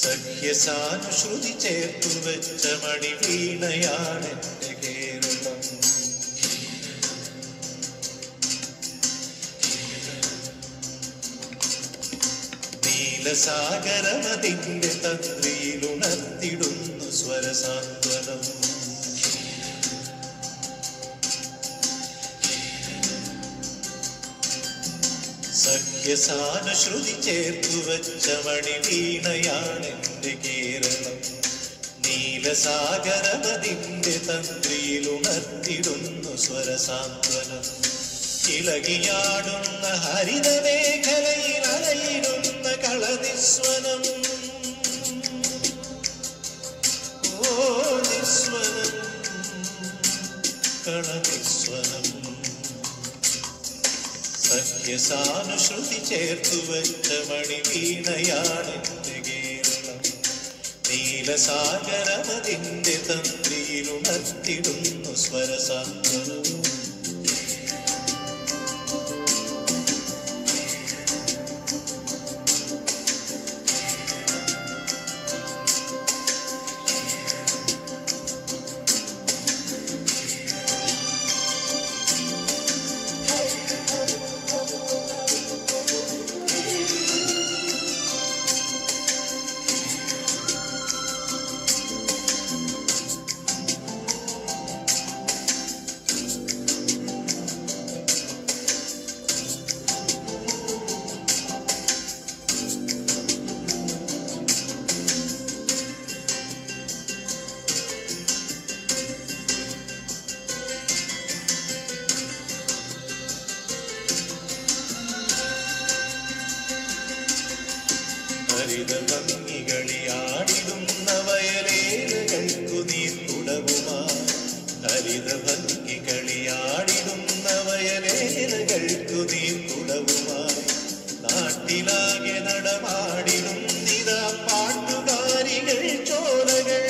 സഖ്യസാനുശ്രുതി ചേർത്തു വെച്ച മണിവീണയാണ് എൻ്റെ കേരളം നീലസാഗരമതിന്റെ തന്ത്രിയിലുണർത്തിടുന്നു സ്വരസാന്ത്വനം സഖ്യസാനുശ്രുതി ചേർത്തു വെച്ച മണിവീണയാണ് എൻ്റെ കേരളം നീലസാഗരമതിന്റെ തന്ത്രിയിലുണർത്തിടുന്നു സ്വരസാന്ത്വനം ഇളകിയാടുന്ന ഹരിതമേഖലയിൽ അലയിടുന്ന കളനിസ്വനം ഓ നിസ്വനം കളനിസ്വനം സഖ്യസാനുശ്രുതി ചേർത്തു വെച്ച മണിവീണയാണ് എൻ്റെ കേരളം നീലസാഗരമതിന്റെ തന്ത്രിയിലുണർത്തിടുന്നു സ്വരസാന്ത്വനം ഹരിത ഭംഗികളിയാടിടുന്ന വയലേലകൾക്കു നീർക്കുടവുമായി ഹരിത ഭംഗികളിയാടിടുന്ന വയലേലകൾക്കു നീർക്കുടവുമായി നാട്ടിലാകെ നടമാടിടും നിതാ പാട്ടുകാരികൾ ചോലകൾ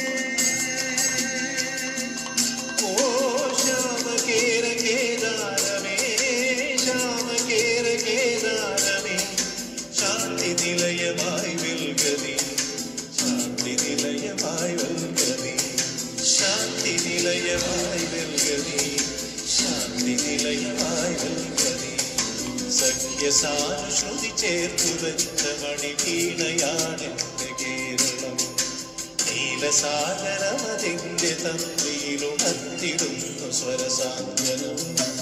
ഓ ശ്യാമകേര കേദാരമേ ശ്യാമകേര കേദാരമേ ശാന്തി നിലയമായി വിൽഗതി ശാന്തി നിലയമായി വിൽഗതി ശാന്തി നിലയമായി വിൽഗതി ശാന്തി നിലയമായി വിൽഗതി സഖ്യസാനുശ്രുതി ചേർത്തു വെച്ച മണിവീണയാണ് എൻ്റെ കേരളം നീലസാഗരമതിന്റെ തന്ത്രിയിലുണർത്തിടുന്നു സ്വരസാന്ത്വനം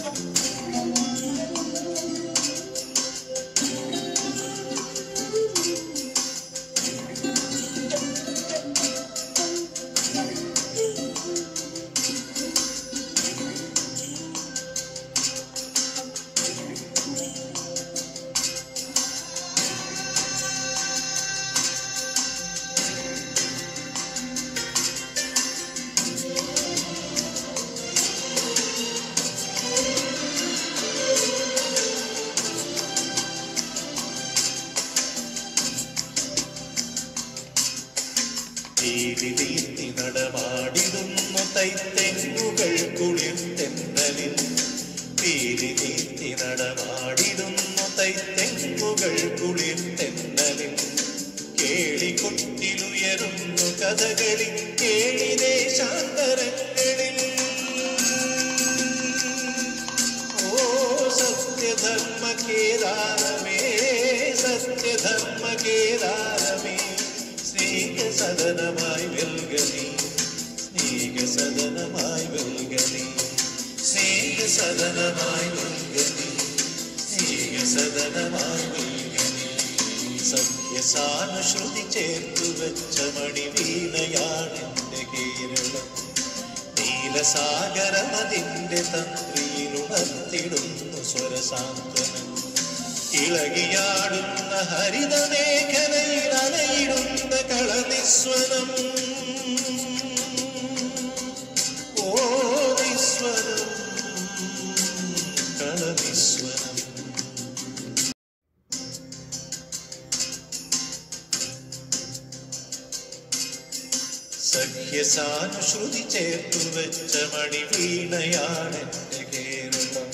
തീരി തീർത്തി നടമാടിടുന്നു തൈത്തെങ്ങുകൾ കുളിർത്തെന്നലിൽ തീരി തീർത്തി നടമാടിടുന്നു തൈത്തെങ്ങുകൾ കുളിർത്തെന്നലിൽ കേളികൊട്ടിലുയരുന്നു കഥകളി കേളി ദേശാന്തരങ്ങളിൽ ഓ സത്യധർമ്മ കേദാരമേ സത്യധർമ്മ കേദാരമേ സ്നേഹ സദനമായി വെൽഗനി സ്നേഹ സദനമായി വെൽഗനി സ്നേഹ സദനമായി വെൽഗനി സ്നേഹ സദനമായി വെൽഗനി സത്യസാനുശ്രുതി ചേർത്തു വെച്ച മണിവീണയാണ് എൻ്റെ കേരളം നീലസാഗരമതിന്റെ തന്ത്രിയിലുണർത്തിടുന്നു സ്വരസാന്ത്വനം ഇളകിയാടുന്ന ഹരിതമേഖലയിൽ അലയിടുന്ന കളനിസ്വനം ഓ നിസ്വനം കളനിസ്വനം സഖ്യസാനുശ്രുതി ചേർത്തു വെച്ച മണിവീണയാണ് എൻ്റെ കേരളം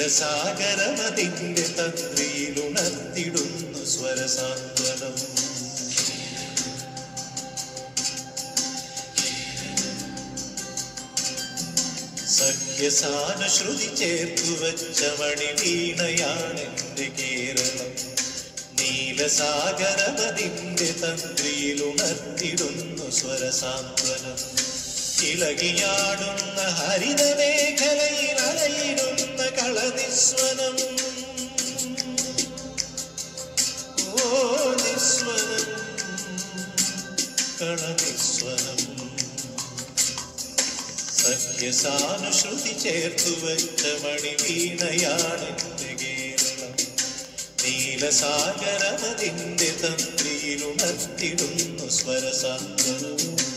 നീലസാഗരമതിന്റെ തന്ത്രിയിലുണർത്തിടുന്നു സ്വരസാന്ത്വനം സഖ്യസാനുശ്രുതി ചേർത്തു വച്ച മണി വീണയാണെന്റെ കേരളം നീലസാഗരമതിന്റെ തന്ത്രിയിലുണർത്തിടുന്നു സ്വരസാന്ത്വനം ഇളകിയാടുന്ന ഹരിതമേഖലയിൽ അലയിടുന്ന കളനിസ്വനം ഓ നിസ്വനം കളനിസ്വനം സഖ്യസാനുശ്രുതി ചേർത്തു വെച്ച മണി വീണയാണെന്റെ കേരളം നീലസാഗരമതിന്റെ തന്ത്രിയിലുണർത്തിടുന്നു സ്വരസാന്ത്വനം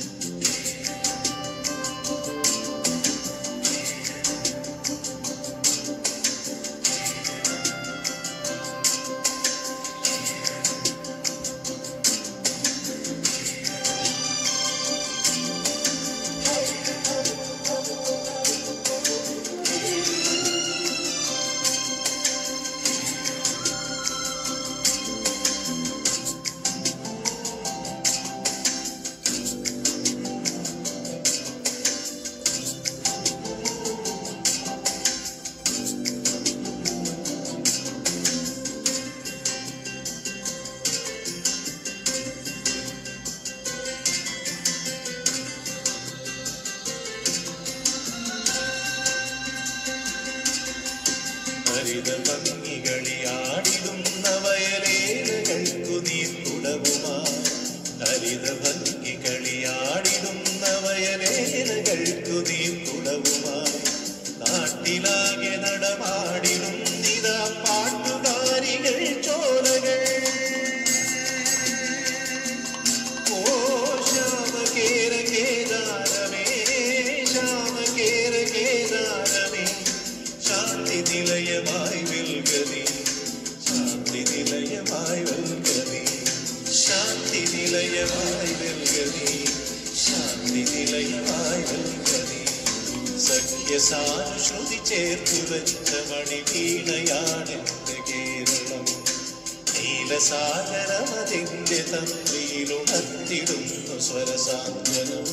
ഹരിത ഭംഗികളിയാടിടുന്ന വയലേലകൾക്കു നീർക്കുടവുമായി ഹരിത ഭംഗികളിയാടിടുന്ന വയലേലകൾക്കു നീർക്കുടവുമായി നാട്ടിലാകെ നടമാടിടും നിതാ പാട്ടുകാരികൾ ചോലകൾ ഓ ശ്യാമകേര കേദാരമേ ശ്യാമകേര കേദാരമേ ശാന്തി നിലയമായി വെൽകതി ശാന്തി നിലയമായി വെൽകതി ശാന്തി നിലയമായി വെൽകതി ശാന്തി നിലയമായി വെൽകതി സഖ്യസാനുശ്രുതി ചേർത്തു വെച്ച മണി വീണയാണെന്റെ കേരളം നീലസാഗരമതിന്റെ തന്ത്രിയിലുണർത്തിടുന്നു സ്വരസാന്ത്വനം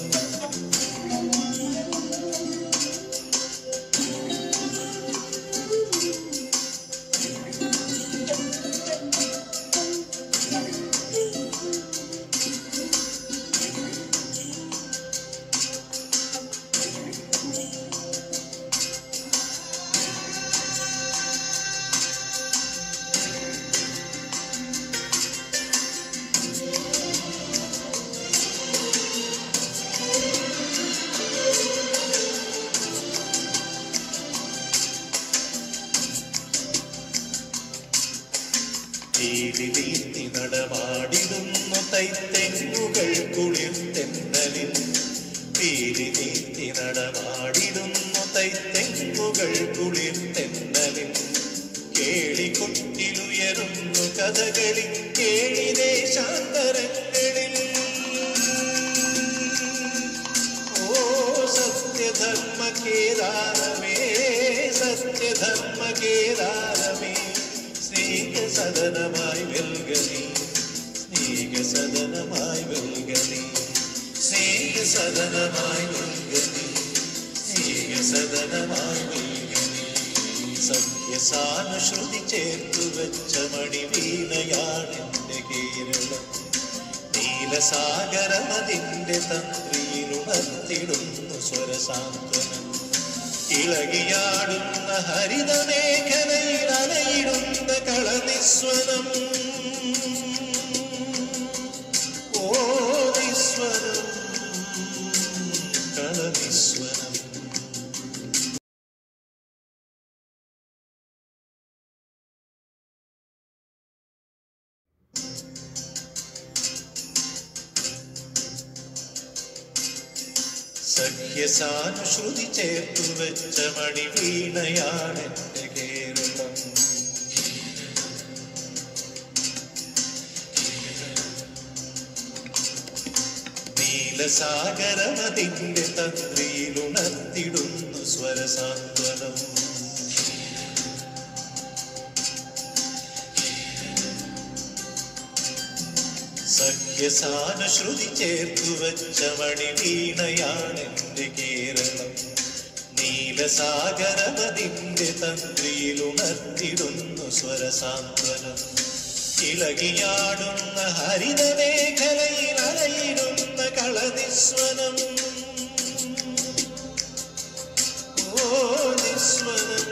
തീരിലീത്തി നടമാടിടുന്നു തൈത്തെങ്ങുകൾ കുളിർത്തെന്നലിൽ തീരിലീത്തി നടമാടിടുന്നു തൈത്തെങ്ങുകൾ കുളിർത്തെന്നലിൽ കേളികൊട്ടിലുയരുന്നു കഥകളി കേളി ദേശാന്തരങ്ങളിൽ ഓ സത്യധർമ്മ കേദാരമേ സത്യധർമ്മ കേദാരമേ സ്നേഹസദനമായി വെൽകനി സ്നേഹസദനമായി വെൽകനി സ്നേഹസദനമായി വെൽകനി സ്നേഹസദനമായി വെൽകനി സത്യസാനുശ്രുതി ചേർത്തു വെച്ച മണി വീണയാണെന്റെ കേരളം നീലസാഗരമതിന്റെ തന്ത്രിയിലുണർത്തിടുന്നു സ്വരസാന്ത്വനം ഇളകിയാടുന്ന ഹരിതമേഖലയിൽ അലയിടുന്ന കളനിസ്വനം ഓ നിസ്വനം കളനിസ്വനം സഖ്യസാനുശ്രുതി ചേർത്തു വെച്ച മണി വീണയാണെന്റെ കേരളം നീലസാഗരമതിന്റെ തന്ത്രിയിലുണർത്തിടുന്നു സ്വരസാന്ത്വനം സഖ്യസാനുശ്രുതി ചേർത്തു വച്ച മണി വീണയാണെന്റെ കേരളം നീലസാഗരമതിന്റെ തന്ത്രിയിലുണർത്തിടുന്നു സ്വരസാന്ത്വനം ഇളകിയാടുന്ന ഹരിതമേഖലയിൽ അലയിടുന്ന കളനിസ്വനം ഓ നിസ്വനം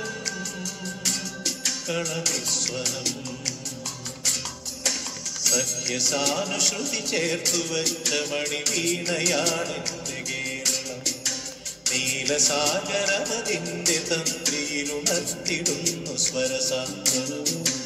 കളനിസ്വനം സഖ്യസാനുശ്രുതി ചേർത്തു വച്ച മണി വീണയാണെന്റെ കേരളം നീലസാഗരമതിന്റെ തന്ത്രിയിലുണർത്തിടുന്നു സ്വരസാന്ത്വനം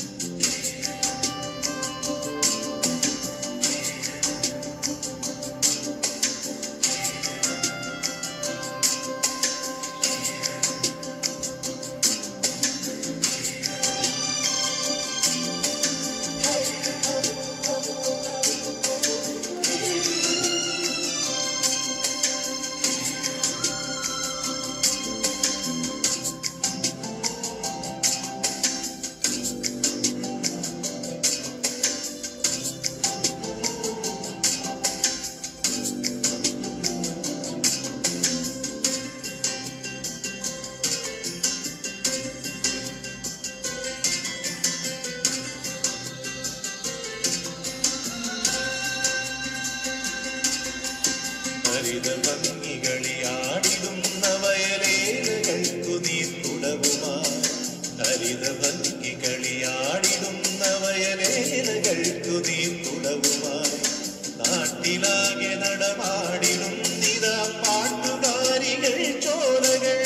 ഹരിത ഭംഗികളിയാടിടുന്ന വയലേലകൾക്കു നീർക്കുടവുമായി ഹരിത ഭംഗികളിയാടിടുന്ന വയലേലകൾക്കു നീർക്കുടവുമായി നാട്ടിലാകെ നടമാടിടും നിതാ പാട്ടുകാരികൾ ചോലകൾ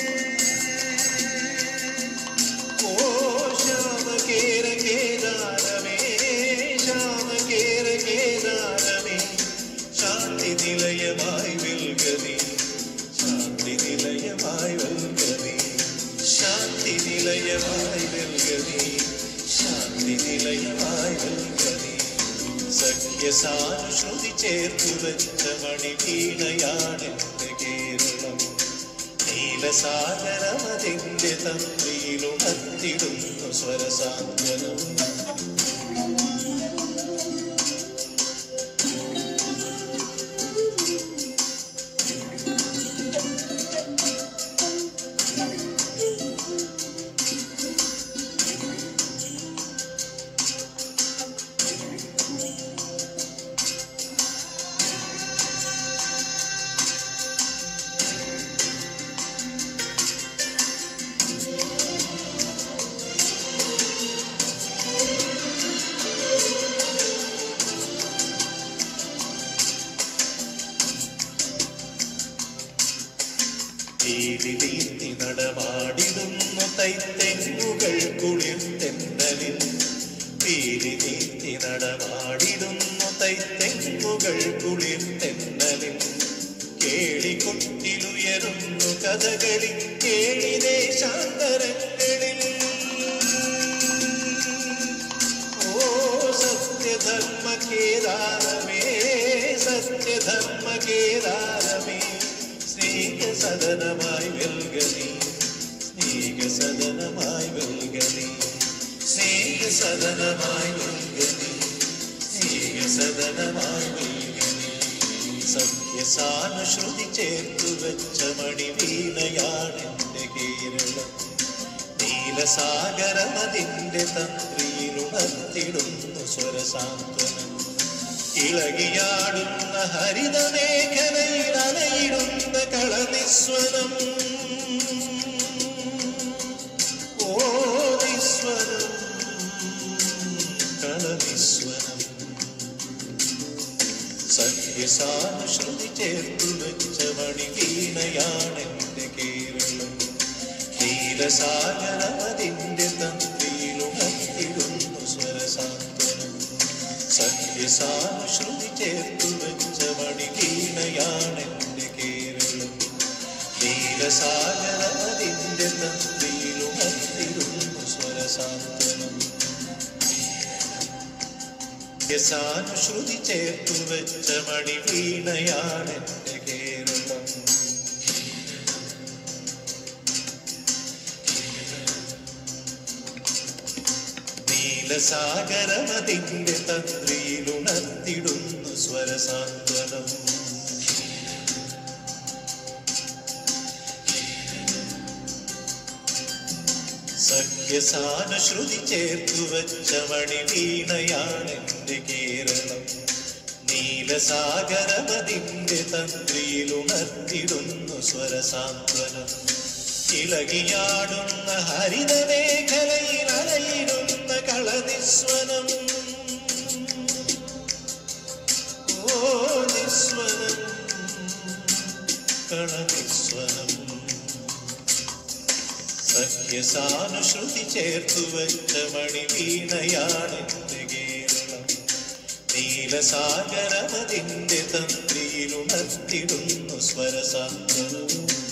ഓ ശ്യാമകേര കേദാരമേ ശ്യാമകേര കേദാരമേ ശാന്തി നിലയമായി വെൽകനി ശാന്തി നിലയമായി വെൽകനി ശാന്തി നിലയമായി വെൽകനി ശാന്തി നിലയമായി വെൽകനി സഖ്യസാനുശ്രുതി ചേർത്തു വെച്ച മണി വീണയാണെന്റെ കേരളം നീലസാഗരമതിന്റെ തന്ത്രിയിലുണർത്തിടുന്നു സ്വരസാന്ത്വനം തീരിലീത്തി നടമാടിടുന്നു തൈത്തെങ്ങുകൾ കുളിർത്തെന്നലിൽ തീരിലീത്തി നടമാടിടുന്നു തൈത്തെങ്ങുകൾ കുളിർത്തെന്നലിൽ കേളികൊട്ടിലുയരുന്നു കഥകളി കേളി ദേശാന്തരങ്ങളിൽ ഓ സത്യധർമ്മ കേദാരമേ സത്യധർമ്മ കേദാരമേ സ്നേഹസദനമായി വെൽകനി സ്നേഹസദനമായി വെൽകനി സ്നേഹസദനമായി വെൽകനി സ്നേഹസദനമായി വെൽകനി സത്യസാനുശ്രുതി ചേർത്തു വെച്ച മണി വീണയാണെന്റെ കേരളം നീലസാഗരമതിന്റെ തന്ത്രിയിലുണർത്തിടുന്നു സ്വരസാന്ത്വനം ഇളകിയാടുന്ന ഹരിതമേഖലയിൽ അലയിടുന്ന കളനിസ്വനം ഓ നിസ്വനം കളനിസ്വനം സത്യസാനുശ്രുതി ചേർത്തു വെച്ച മണി വീണയാണെന്റെ കേരളം നീലസാഗരമതിന്റെ തന്ത്രിയിലുണർത്തിടുന്നു സ്വരസാന്ത്വനം സത്യസാനുശ്രുതി ചേർത്തു വെച്ച മണി വീണയാണെന്റെ കേരളം നീലസാഗരമതിന്റെ തന്ത്രിയിലുണർത്തിടുന്നു സ്വരസാന്ത്വനം യസാനുശ്രുതി ചേർത്തു വെച്ച മണി വീണയാണെന്റെ കേരളം നീലസാഗരമതിന്റെ തന്ത്രിയിലുണർത്തിടുന്നു സ്വരസാന്ത്വനം സഖ്യസാനുശ്രുതി ചേർത്തു വച്ച മണി വീണയാണെന്റെ കേരളം നീലസാഗരമതിന്റെ തന്ത്രിയിലുണർത്തിടുന്നു സ്വരസാന്ത്വനം ഇളകിയാടുന്ന ഹരിതമേഖലയിൽ അലയിടുന്ന കളനിസ്വനം ഓ നിസ്വനം കളനിസ്വനം സഖ്യസാനുശ്രുതി ചേർത്തു വച്ച മണി വീണയാണെന്റെ കേരളം നീലസാഗരമതിന്റെ തന്ത്രിയിലുണർത്തിടുന്നു സ്വരസാന്ത്വനം